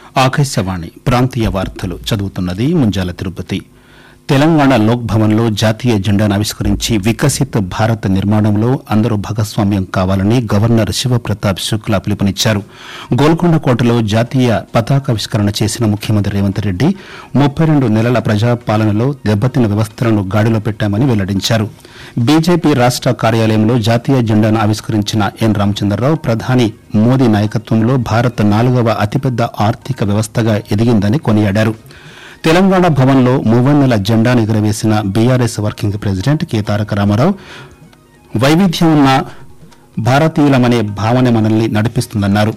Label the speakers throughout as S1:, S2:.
S1: ఆకాశవాణి ప్రాంతీయ వార్తలు చదువుతున్నది ముంజాల తిరుపతి తెలంగాణ లోక్ భవన్లో జాతీయ జెండాను ఆవిష్కరించి వికసిత్ భారత్ నిర్మాణంలో అందరూ భాగస్వామ్యం కావాలని గవర్నర్ శివప్రతాప్ శుక్లా పిలుపునిచ్చారు గోల్కొండ కోటలో జాతీయ పతాకావిష్కరణ చేసిన ముఖ్యమంత్రి రేవంత్ రెడ్డి ముప్పై రెండు నెలల ప్రజాపాలనలో దెబ్బతిన్న వ్యవస్థలను గాడిలో పెట్టామని వెల్లడించారు బీజేపీ రాష్ట కార్యాలయంలో జాతీయ జెండాను ఆవిష్కరించిన ఎన్ రామచంద్రరావు ప్రధాని మోదీ నాయకత్వంలో భారత్ నాలుగవ అతిపెద్ద ఆర్థిక వ్యవస్థగా ఎదిగిందని కొనియాడారు తెలంగాణ భవన్లో మూవన్నెల జెండాను ఎగురవేసిన BRS working president K Taraka Rama Rao వైవిధ్యం ఉన్న భారతీయులమనే భావన మనల్ని నడిపిస్తుందన్నారు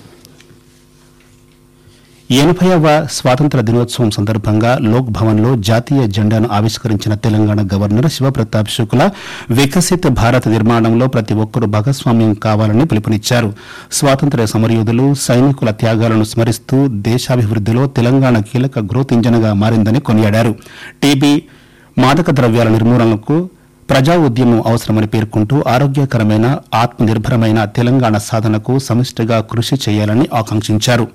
S1: ఎనభైవ స్వాతంత్ర దినోత్సవం సందర్భంగా లోక్ భవన్లో జాతీయ జెండాను ఆవిష్కరించిన తెలంగాణ గవర్నర్ శివప్రతాప్ శుక్లా వికసిత్ భారత్ నిర్మాణంలో ప్రతి ఒక్కరూ భాగస్వామ్యం కావాలని పిలుపునిచ్చారు స్వాతంత్ర్య సమరయోధులు సైనికుల త్యాగాలను స్మరిస్తూ దేశాభివృద్దిలో తెలంగాణ కీలక గ్రోత్ ఇంజన్గా మారిందని కొనియాడారు టీబీ మాదక ద్రవ్యాల నిర్మూలనకు ప్రజా ఉద్యమం అవసరమని పేర్కొంటూ ఆరోగ్యకరమైన ఆత్మనిర్భరమైన తెలంగాణ సాధనకు సమిష్టిగా కృషి చేయాలని ఆకాంక్షించారు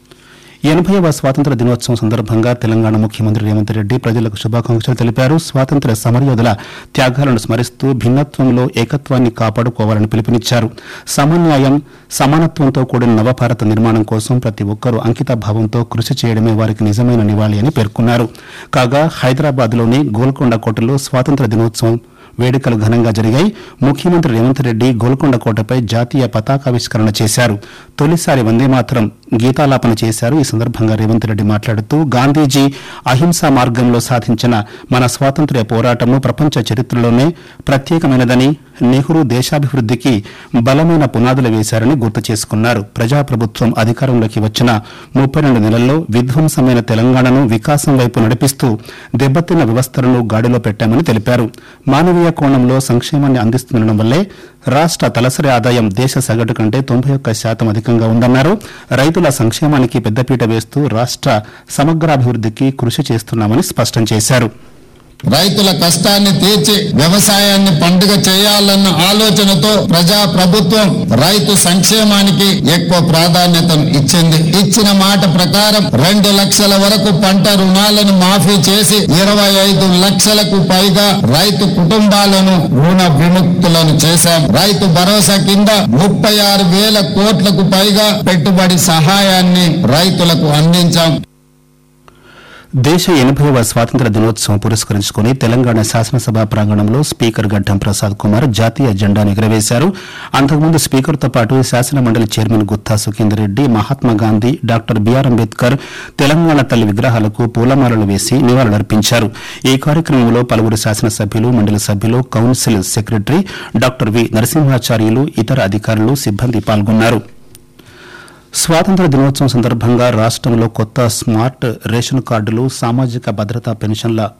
S1: ఎనభైవ స్వాతంత్ర దినోత్సవం సందర్భంగా తెలంగాణ ముఖ్యమంత్రి రేవంత్ రెడ్డి ప్రజలకు శుభాకాంక్షలు తెలిపారు స్వాతంత్ర్య సమరయోధుల త్యాగాలను స్మరిస్తూ భిన్నత్వంలో ఏకత్వాన్ని కాపాడుకోవాలని పిలుపునిచ్చారు సమన్యాయం సమానత్వంతో కూడిన నవభారత నిర్మాణం కోసం ప్రతి ఒక్కరూ అంకిత భావంతో కృషి చేయడమే వారికి నిజమైన నివాళి అని పేర్కొన్నారు కాగా హైదరాబాద్లోని గోల్కొండ కోటలో స్వాతంత్ర దినోత్సవం వేడుకలు ఘనంగా జరిగాయి ముఖ్యమంత్రి రేవంత్ రెడ్డి గోల్కొండ కోటపై జాతీయ పతాకావిష్కరణ చేశారు తొలిసారి వందేమాతరం గీతాలాపన చేశారు ఈ సందర్భంగా రేవంత్ రెడ్డి మాట్లాడుతూ గాంధీజీ అహింసా మార్గంలో సాధించిన మన స్వాతంత్ర్య పోరాటము ప్రపంచ చరిత్రలోనే ప్రత్యేకమైనదని నెహ్రూ దేశాభివృద్దికి బలమైన పునాదులు వేశారని గుర్తు చేసుకున్నారు ప్రజాప్రభుత్వం అధికారంలోకి వచ్చిన ముప్పై రెండు నెలల్లో విధ్వంసమైన తెలంగాణను వికాసం వైపు నడిపిస్తూ దెబ్బతిన్న వ్యవస్థలను గాడిలో పెట్టామని తెలిపారు మానవీయ కోణంలో సంక్షేమాన్ని అందిస్తుండడం వల్లే రాష్ట తలసరి ఆదాయం దేశ సగటు కంటే తొంభై ఒక్క శాతం అధికంగా ఉందన్నారు రైతుల సంక్షేమానికి పెద్దపీట వేస్తూ రాష్ట సమగ్రాభివృద్దికి కృషి చేస్తున్నామని స్పష్టం చేశారు
S2: రైతుల కష్టాన్ని తీర్చి వ్యవసాయాన్ని పండుగ చేయాలన్న ఆలోచనతో ప్రజా ప్రభుత్వం రైతు సంక్షేమానికి ఎక్కువ ప్రాధాన్యతను ఇచ్చింది ఇచ్చిన మాట ప్రకారం రెండు లక్షల వరకు పంట రుణాలను మాఫీ చేసి ఇరవై ఐదు లక్షలకు పైగా రైతు కుటుంబాలను రుణ విముక్తులను చేశాం రైతు భరోసా కింద ముప్పై ఆరు వేల కోట్లకు పైగా పెట్టుబడి సహాయాన్ని రైతులకు అందించాం
S1: దేశ ఎనభైవ స్వాతంత్ర దినోత్సవం పురస్కరించుకుని తెలంగాణ శాసనసభ ప్రాంగణంలో స్పీకర్ గడ్డం ప్రసాద్ కుమార్ జాతీయ జెండాను ఎగురవేశారు అంతకుముందు స్పీకర్తో పాటు శాసన మండలి chairman Gutha Sukhender Reddy Mahatma Gandhi doctor BR Ambedkar Telangana తల్లి విగ్రహాలకు పూలమాలలు వేసి నివాళులర్పించారు ఈ కార్యక్రమంలో పలువురు శాసనసభ్యులు మండలి సభ్యులు council secretary doctor V Narasimhacharyulu ఇతర అధికారులు సిబ్బంది పాల్గొన్నారు స్వాతంత్ర దినోత్సవం సందర్భంగా రాష్ట్రంలో కొత్త స్మార్ట్ రేషన్ కార్డులు సామాజిక భద్రతా పెన్షన్ల